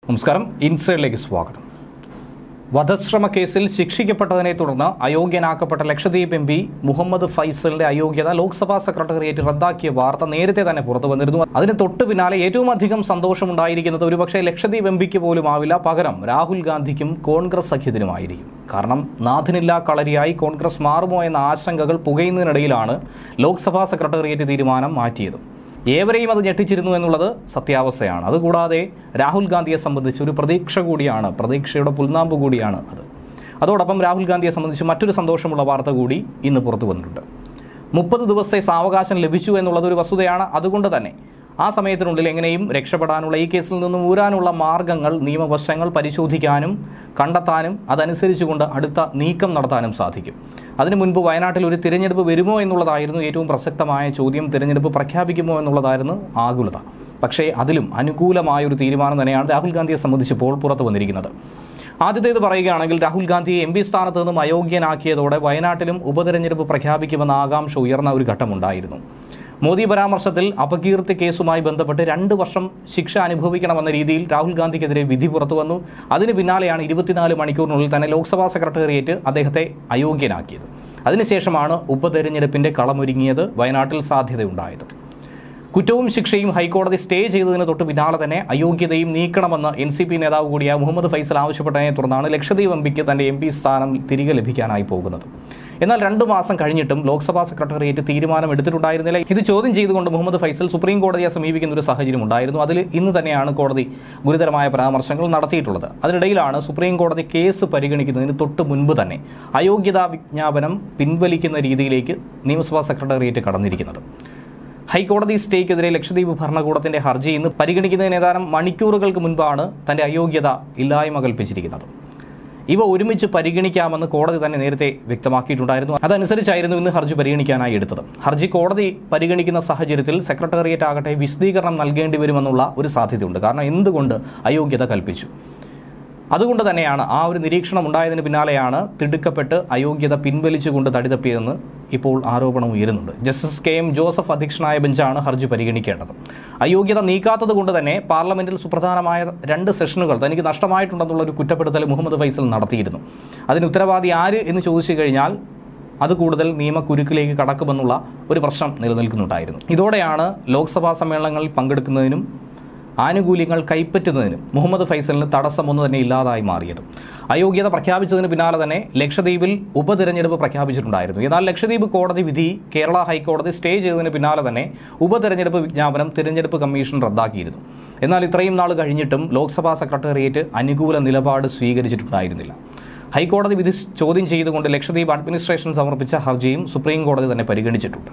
നമസ്കാരം ഇൻസൈഡിലേക്ക് സ്വാഗതം വധശ്രമ കേസിൽ ശിക്ഷിക്കപ്പെട്ടതിനെ തുടർന്ന് അയോഗ്യനാക്കപ്പെട്ട ലക്ഷദ്വീപ് എം പി മുഹമ്മദ് ഫൈസലിന്റെ അയോഗ്യത ലോക്സഭാ സെക്രട്ടേറിയറ്റ് റദ്ദാക്കിയ വാർത്ത നേരത്തെ തന്നെ പുറത്തു വന്നിരുന്നു അതിന് തൊട്ടു പിന്നാലെ ഏറ്റവും അധികം സന്തോഷമുണ്ടായിരിക്കുന്നത് ഒരുപക്ഷെ ലക്ഷദ്വീപ് എം പിക്ക് പോലും ആവില്ല പകരം രാഹുൽ ഗാന്ധിക്കും കോൺഗ്രസ് സഖ്യത്തിനുമായിരിക്കും കാരണം നാഥനില്ലാ കളരിയായി കോൺഗ്രസ് മാറുമോ എന്ന ആശങ്കകൾ പുകയുന്നതിനിടയിലാണ് ലോക്സഭാ സെക്രട്ടേറിയറ്റ് തീരുമാനം മാറ്റിയത് ഏവരെയും അത് ഞെട്ടിച്ചിരുന്നു എന്നുള്ളത് സത്യാവസ്ഥയാണ് അതുകൂടാതെ രാഹുൽ ഗാന്ധിയെ സംബന്ധിച്ച് ഒരു പ്രതീക്ഷ കൂടിയാണ് പ്രതീക്ഷയുടെ പുൽനാമ്പ് കൂടിയാണ് അത് അതോടൊപ്പം രാഹുൽ ഗാന്ധിയെ സംബന്ധിച്ച് മറ്റൊരു സന്തോഷമുള്ള വാർത്ത കൂടി ഇന്ന് പുറത്തു വന്നിട്ടുണ്ട് മുപ്പത് ദിവസത്തെ സാവകാശം ലഭിച്ചു എന്നുള്ളത് ഒരു വസ്തുതയാണ് അതുകൊണ്ട് തന്നെ ആ സമയത്തിനുള്ളിൽ എങ്ങനെയും രക്ഷപ്പെടാനുള്ള ഈ കേസിൽ നിന്നും ഊരാനുള്ള മാർഗങ്ങൾ നിയമവശങ്ങൾ പരിശോധിക്കാനും കണ്ടെത്താനും അതനുസരിച്ചുകൊണ്ട് അടുത്ത നീക്കം നടത്താനും സാധിക്കും അതിനു മുൻപ് വയനാട്ടിൽ ഒരു തിരഞ്ഞെടുപ്പ് വരുമോ എന്നുള്ളതായിരുന്നു ഏറ്റവും പ്രസക്തമായ ചോദ്യം തിരഞ്ഞെടുപ്പ് പ്രഖ്യാപിക്കുമോ എന്നുള്ളതായിരുന്നു ആകുലത പക്ഷേ അതിലും അനുകൂലമായ ഒരു തീരുമാനം തന്നെയാണ് രാഹുൽ ഗാന്ധിയെ സംബന്ധിച്ചിപ്പോൾ പുറത്തു വന്നിരിക്കുന്നത് ആദ്യത്തേത് പറയുകയാണെങ്കിൽ രാഹുൽ ഗാന്ധിയെ എം പി സ്ഥാനത്ത് നിന്നും അയോഗ്യനാക്കിയതോടെ വയനാട്ടിലും ഉപതെരഞ്ഞെടുപ്പ് പ്രഖ്യാപിക്കുമെന്ന ആകാംക്ഷ ഉയർന്ന ഒരു ഘട്ടമുണ്ടായിരുന്നു മോദി പരാമർശത്തിൽ അപകീർത്തി കേസുമായി ബന്ധപ്പെട്ട് രണ്ട് വർഷം ശിക്ഷ അനുഭവിക്കണമെന്ന രീതിയിൽ രാഹുൽ ഗാന്ധിക്കെതിരെ വിധി പുറത്തു വന്നു അതിന് പിന്നാലെയാണ് ഇരുപത്തിനാല് മണിക്കൂറിനുള്ളിൽ തന്നെ ലോക്സഭാ സെക്രട്ടേറിയറ്റ് അദ്ദേഹത്തെ അയോഗ്യനാക്കിയത് അതിനുശേഷമാണ് ഉപതെരഞ്ഞെടുപ്പിന്റെ കളമൊരുങ്ങിയത് വയനാട്ടിൽ സാധ്യതയുണ്ടായത് കുറ്റവും ശിക്ഷയും ഹൈക്കോടതി സ്റ്റേ ചെയ്തതിന് തൊട്ട് പിന്നാലെ തന്നെ അയോഗ്യതയും നീക്കണമെന്ന് എൻ സി പി നേതാവ് കൂടിയായ മുഹമ്മദ് ഫൈസൽ ആവശ്യപ്പെട്ടതിനെ തുടർന്നാണ് ലക്ഷദ്വീപ് എം പിക്ക് തന്റെ എം പി സ്ഥാനം തിരികെ ലഭിക്കാനായി പോകുന്നത് എന്നാൽ രണ്ടു മാസം കഴിഞ്ഞിട്ടും ലോക്സഭാ സെക്രട്ടേറിയറ്റ് തീരുമാനം എടുത്തിട്ടുണ്ടായിരുന്നില്ല ഇത് ചോദ്യം ചെയ്തുകൊണ്ട് മുഹമ്മദ് ഫൈസൽ സുപ്രീം കോടതിയെ സമീപിക്കുന്ന ഒരു സാഹചര്യം ഉണ്ടായിരുന്നു അതിൽ ഇന്ന് തന്നെയാണ് കോടതി ഗുരുതരമായ പരാമർശങ്ങൾ നടത്തിയിട്ടുള്ളത് അതിനിടയിലാണ് സുപ്രീം കോടതി കേസ് പരിഗണിക്കുന്നതിന് തൊട്ട് മുൻപ് തന്നെ അയോഗ്യതാ വിജ്ഞാപനം പിൻവലിക്കുന്ന രീതിയിലേക്ക് നിയമസഭാ സെക്രട്ടേറിയറ്റ് കടന്നിരിക്കുന്നത് ഹൈക്കോടതി സ്റ്റേക്കെതിരെ ലക്ഷദ്വീപ് ഭരണകൂടത്തിന്റെ ഹർജി ഇന്ന് പരിഗണിക്കുന്നതിന് ഏതാനും മണിക്കൂറുകൾക്ക് മുൻപാണ് തന്റെ അയോഗ്യത ഇല്ലായ്മ കൽപ്പിച്ചിരിക്കുന്നത് ഇവ ഒരുമിച്ച് പരിഗണിക്കാമെന്ന് കോടതി തന്നെ നേരത്തെ വ്യക്തമാക്കിയിട്ടുണ്ടായിരുന്നു അതനുസരിച്ചായിരുന്നു ഇന്ന് ഹർജി പരിഗണിക്കാനായി എടുത്തത് ഹർജി കോടതി പരിഗണിക്കുന്ന സാഹചര്യത്തിൽ സെക്രട്ടേറിയറ്റ് ആകട്ടെ വിശദീകരണം നൽകേണ്ടി വരുമെന്നുള്ള ഒരു സാധ്യതയുണ്ട് കാരണം എന്തുകൊണ്ട് അയോഗ്യത കൽപ്പിച്ചു അതുകൊണ്ട് തന്നെയാണ് ആ ഒരു നിരീക്ഷണം ഉണ്ടായതിന് പിന്നാലെയാണ് തിടുക്കപ്പെട്ട് അയോഗ്യത പിൻവലിച്ചുകൊണ്ട് തടിതപ്പിയതെന്ന് ഇപ്പോൾ ആരോപണം ഉയരുന്നുണ്ട് ജസ്റ്റിസ് കെ എം ജോസഫ് അധ്യക്ഷനായ ബെഞ്ചാണ് ഹർജി പരിഗണിക്കേണ്ടത് അയോഗ്യത നീക്കാത്തത് കൊണ്ട് തന്നെ പാർലമെന്റിൽ സുപ്രധാനമായ രണ്ട് സെഷനുകൾ തനിക്ക് നഷ്ടമായിട്ടുണ്ടെന്നുള്ള ഒരു കുറ്റപ്പെടുത്തൽ മുഹമ്മദ് ഫൈസൽ നടത്തിയിരുന്നു അതിന് ഉത്തരവാദി ആര് എന്ന് ചോദിച്ചു കഴിഞ്ഞാൽ അത് കൂടുതൽ നിയമക്കുരുക്കിലേക്ക് കടക്കുമെന്നുള്ള ഒരു പ്രശ്നം നിലനിൽക്കുന്നുണ്ടായിരുന്നു ഇതോടെയാണ് ലോക്സഭാ സമ്മേളനങ്ങളിൽ പങ്കെടുക്കുന്നതിനും ആനുകൂല്യങ്ങൾ കൈപ്പറ്റുന്നതിനും മുഹമ്മദ് ഫൈസലിന് തടസ്സമൊന്നും തന്നെ ഇല്ലാതായി മാറിയത് അയോഗ്യത പ്രഖ്യാപിച്ചതിന് പിന്നാലെ തന്നെ ലക്ഷദ്വീപിൽ ഉപതെരഞ്ഞെടുപ്പ് പ്രഖ്യാപിച്ചിട്ടുണ്ടായിരുന്നു എന്നാൽ ലക്ഷദ്വീപ് കോടതി വിധി കേരള ഹൈക്കോടതി സ്റ്റേ ചെയ്തതിന് പിന്നാലെ തന്നെ ഉപതെരഞ്ഞെടുപ്പ് വിജ്ഞാപനം തിരഞ്ഞെടുപ്പ് കമ്മീഷൻ റദ്ദാക്കിയിരുന്നു എന്നാൽ ഇത്രയും നാൾ കഴിഞ്ഞിട്ടും ലോക്സഭാ സെക്രട്ടേറിയറ്റ് അനുകൂല നിലപാട് സ്വീകരിച്ചിട്ടുണ്ടായിരുന്നില്ല ഹൈക്കോടതി വിധി ചോദ്യം ചെയ്തുകൊണ്ട് ലക്ഷദ്വീപ് അഡ്മിനിസ്ട്രേഷൻ സമർപ്പിച്ച ഹർജിയും സുപ്രീം കോടതി തന്നെ പരിഗണിച്ചിട്ടുണ്ട്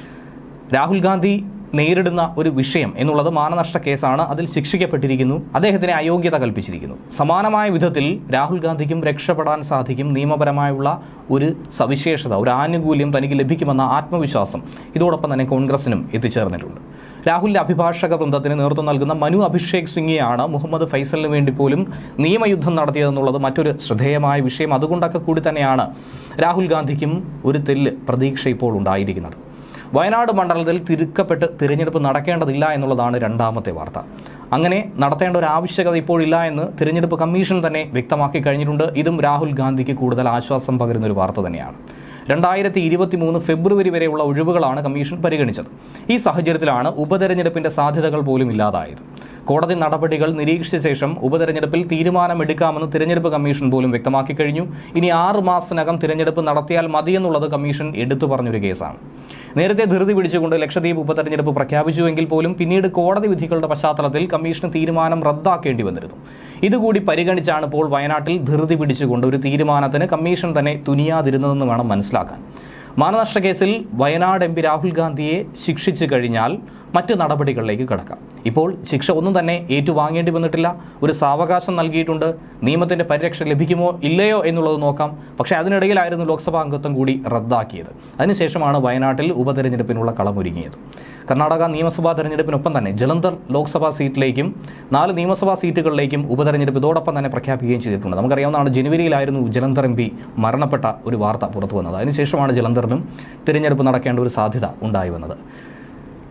രാഹുൽ ഗാന്ധി നേരിടുന്ന ഒരു വിഷയം എന്നുള്ളത് മാനനഷ്ട കേസാണ് അതിൽ ശിക്ഷിക്കപ്പെട്ടിരിക്കുന്നു അദ്ദേഹത്തിന് അയോഗ്യത കൽപ്പിച്ചിരിക്കുന്നു സമാനമായ വിധത്തിൽ രാഹുൽ ഗാന്ധിക്കും രക്ഷപ്പെടാൻ സാധിക്കും നിയമപരമായുള്ള ഒരു സവിശേഷത ഒരു ആനുകൂല്യം തനിക്ക് ലഭിക്കുമെന്ന ആത്മവിശ്വാസം ഇതോടൊപ്പം തന്നെ കോൺഗ്രസിനും എത്തിച്ചേർന്നിട്ടുണ്ട് രാഹുലിന്റെ അഭിഭാഷക വൃന്ദത്തിന് നേതൃത്വം നൽകുന്ന മനു അഭിഷേക് സിംഗിയാണ് മുഹമ്മദ് ഫൈസലിന് വേണ്ടി പോലും നിയമയുദ്ധം നടത്തിയതെന്നുള്ളത് മറ്റൊരു ശ്രദ്ധേയമായ വിഷയം അതുകൊണ്ടൊക്കെ കൂടി തന്നെയാണ് രാഹുൽ ഗാന്ധിക്കും ഒരു തെല്ല് പ്രതീക്ഷ ഇപ്പോൾ ഉണ്ടായിരിക്കുന്നത് വയനാട് മണ്ഡലത്തിൽ തിരുക്കപ്പെട്ട് തിരഞ്ഞെടുപ്പ് നടക്കേണ്ടതില്ല എന്നുള്ളതാണ് രണ്ടാമത്തെ വാർത്ത അങ്ങനെ നടത്തേണ്ട ഒരു ആവശ്യകത ഇപ്പോഴില്ല എന്ന് തിരഞ്ഞെടുപ്പ് കമ്മീഷൻ തന്നെ വ്യക്തമാക്കി കഴിഞ്ഞിട്ടുണ്ട് ഇതും രാഹുൽ ഗാന്ധിക്ക് കൂടുതൽ ആശ്വാസം പകരുന്ന ഒരു വാർത്ത തന്നെയാണ് രണ്ടായിരത്തി ഇരുപത്തി മൂന്ന് ഫെബ്രുവരി വരെയുള്ള ഒഴിവുകളാണ് കമ്മീഷൻ പരിഗണിച്ചത് ഈ സാഹചര്യത്തിലാണ് ഉപതെരഞ്ഞെടുപ്പിന്റെ സാധ്യതകൾ പോലും ഇല്ലാതായത് കോടതി നടപടികൾ നിരീക്ഷിച്ച ശേഷം ഉപതെരഞ്ഞെടുപ്പിൽ തീരുമാനമെടുക്കാമെന്ന് തിരഞ്ഞെടുപ്പ് കമ്മീഷൻ പോലും വ്യക്തമാക്കി കഴിഞ്ഞു ഇനി ആറ് മാസത്തിനകം തിരഞ്ഞെടുപ്പ് നടത്തിയാൽ മതിയെന്നുള്ളത് കമ്മീഷൻ എടുത്തു പറഞ്ഞൊരു കേസാണ് നേരത്തെ ധൃതി പിടിച്ചുകൊണ്ട് ലക്ഷദ്വീപ് ഉപതെരഞ്ഞെടുപ്പ് പ്രഖ്യാപിച്ചുവെങ്കിൽ പോലും പിന്നീട് കോടതി വിധികളുടെ പശ്ചാത്തലത്തിൽ കമ്മീഷൻ തീരുമാനം റദ്ദാക്കേണ്ടി വന്നിരുന്നു ഇതുകൂടി പരിഗണിച്ചാണ് ഇപ്പോൾ വയനാട്ടിൽ ധൃതി പിടിച്ചുകൊണ്ട് ഒരു തീരുമാനത്തിന് കമ്മീഷൻ തന്നെ തുനിയാതിരുന്നതെന്ന് വേണം മനസ്സിലാക്കാൻ മാനനഷ്ട കേസിൽ വയനാട് എം പി രാഹുൽ ഗാന്ധിയെ ശിക്ഷിച്ചു കഴിഞ്ഞാൽ മറ്റ് നടപടികളിലേക്ക് കടക്കാം ഇപ്പോൾ ശിക്ഷ ഒന്നും തന്നെ ഏറ്റുവാങ്ങേണ്ടി വന്നിട്ടില്ല ഒരു സാവകാശം നൽകിയിട്ടുണ്ട് നിയമത്തിന്റെ പരിരക്ഷ ലഭിക്കുമോ ഇല്ലയോ എന്നുള്ളത് നോക്കാം പക്ഷേ അതിനിടയിലായിരുന്നു ലോക്സഭാ അംഗത്വം കൂടി റദ്ദാക്കിയത് അതിനുശേഷമാണ് വയനാട്ടിൽ ഉപതെരഞ്ഞെടുപ്പിനുള്ള കളമൊരുങ്ങിയത് കർണാടക നിയമസഭാ തെരഞ്ഞെടുപ്പിനൊപ്പം തന്നെ ജലന്ധർ ലോക്സഭാ സീറ്റിലേക്കും നാല് നിയമസഭാ സീറ്റുകളിലേക്കും ഉപതെരഞ്ഞെടുപ്പ് ഇതോടൊപ്പം തന്നെ പ്രഖ്യാപിക്കുകയും ചെയ്തിട്ടുണ്ട് നമുക്കറിയാവുന്നതാണ് ജനുവരിയിലായിരുന്നു ജലന്ധർ എം പി മരണപ്പെട്ട ഒരു വാർത്ത പുറത്തു വന്നത് അതിനുശേഷമാണ് ജലന്ധറിനും തിരഞ്ഞെടുപ്പ് നടക്കേണ്ട ഒരു സാധ്യത ഉണ്ടായി വന്നത്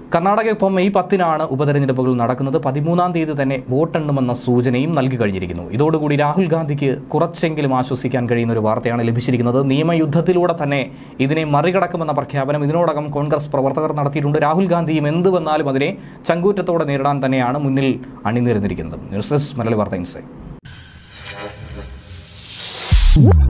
കർണാടകയ്ക്കൊപ്പം മെയ് പത്തിനാണ് ഉപതെരഞ്ഞെടുപ്പുകൾ നടക്കുന്നത് പതിമൂന്നാം തീയതി തന്നെ വോട്ടെണ്ണുമെന്ന സൂചനയും നൽകി കഴിഞ്ഞിരിക്കുന്നു ഇതോടുകൂടി രാഹുൽ ഗാന്ധിക്ക് കുറച്ചെങ്കിലും ആശ്വസിക്കാൻ കഴിയുന്ന ഒരു വാർത്തയാണ് ലഭിച്ചിരിക്കുന്നത് നിയമയുദ്ധത്തിലൂടെ തന്നെ ഇതിനെ മറികടക്കുമെന്ന പ്രഖ്യാപനം ഇതിനോടകം കോൺഗ്രസ് പ്രവർത്തകർ നടത്തിയിട്ടുണ്ട് രാഹുൽ ഗാന്ധിയും എന്ത് വന്നാലും അതിനെ ചങ്കൂറ്റത്തോടെ നേരിടാൻ തന്നെയാണ് മുന്നിൽ അണിനിരന്നിരിക്കുന്നത് ന്യൂസ് ഡെസ്ക് മലയാളി വാർത്ത ഇൻസൈറ്റ്